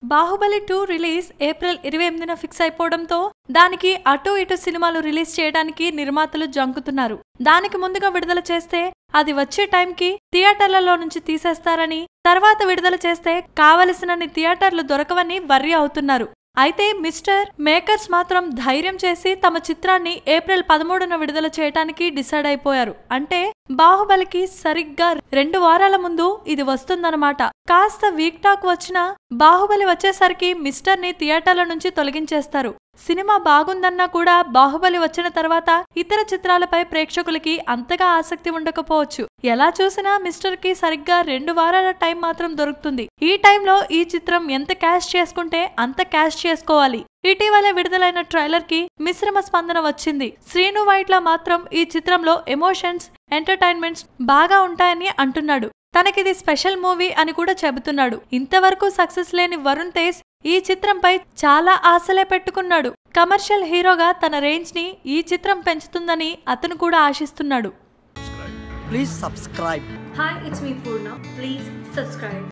Baahubali two release April ఇరవై ఎనిమిదిన fix అయిపోవడంతో దానికి అటు ఇటు సినిమాలు రిలీజ్ చేయడానికి నిర్మాతలు జంకుతున్నారు దానికి ముందుగా విడుదల చేస్తే అది వచ్చే టైంకి థియేటర్లలో నుంచి తీసేస్తారని తర్వాత విడుదల చేస్తే కావలసినన్ని థియేటర్లు దొరకవని వర్రీ అవుతున్నారు అయితే మిస్టర్ మేకర్స్ మాత్రం ధైర్యం చేసి తమ చిత్రాన్ని ఏప్రిల్ పదమూడున విడుదల చేయడానికి డిసైడ్ అయిపోయారు అంటే బాహుబలికి సరిగ్గా రెండు వారాల ముందు ఇది వస్తుందన్నమాట కాస్త వీక్ టాక్ వచ్చినా బాహుబలి వచ్చేసరికి మిస్టర్ ని థియేటర్ల నుంచి తొలగించేస్తారు సినిమా బాగుందన్నా కూడా బాహుబలి వచ్చిన తర్వాత ఇతర చిత్రాలపై ప్రేక్షకులకి అంతగా ఆసక్తి ఉండకపోవచ్చు ఎలా చూసినా మిస్టర్ కి సరిగ్గా రెండు వారాల టైం మాత్రం దొరుకుతుంది ఈ టైంలో ఈ చిత్రం ఎంత క్యాష్ చేసుకుంటే అంత క్యాష్ చేసుకోవాలి ఇటీవలే విడుదలైన ట్రైలర్ కి మిశ్రమ స్పందన వచ్చింది శ్రీను వైట్ల మాత్రం ఈ చిత్రంలో ఎమోషన్స్ ఎంటర్టైన్మెంట్స్ బాగా ఉంటాయని అంటున్నాడు తనకిది స్పెషల్ మూవీ అని కూడా చెబుతున్నాడు ఇంతవరకు సక్సెస్ లేని వరుణ్ తేజ్ ఈ చిత్రంపై చాలా ఆశలే పెట్టుకున్నాడు కమర్షియల్ హీరోగా తన రేంజ్ ని ఈ చిత్రం పెంచుతుందని అతను కూడా ఆశిస్తున్నాడు Please subscribe. Hi, it's me Purna. Please subscribe.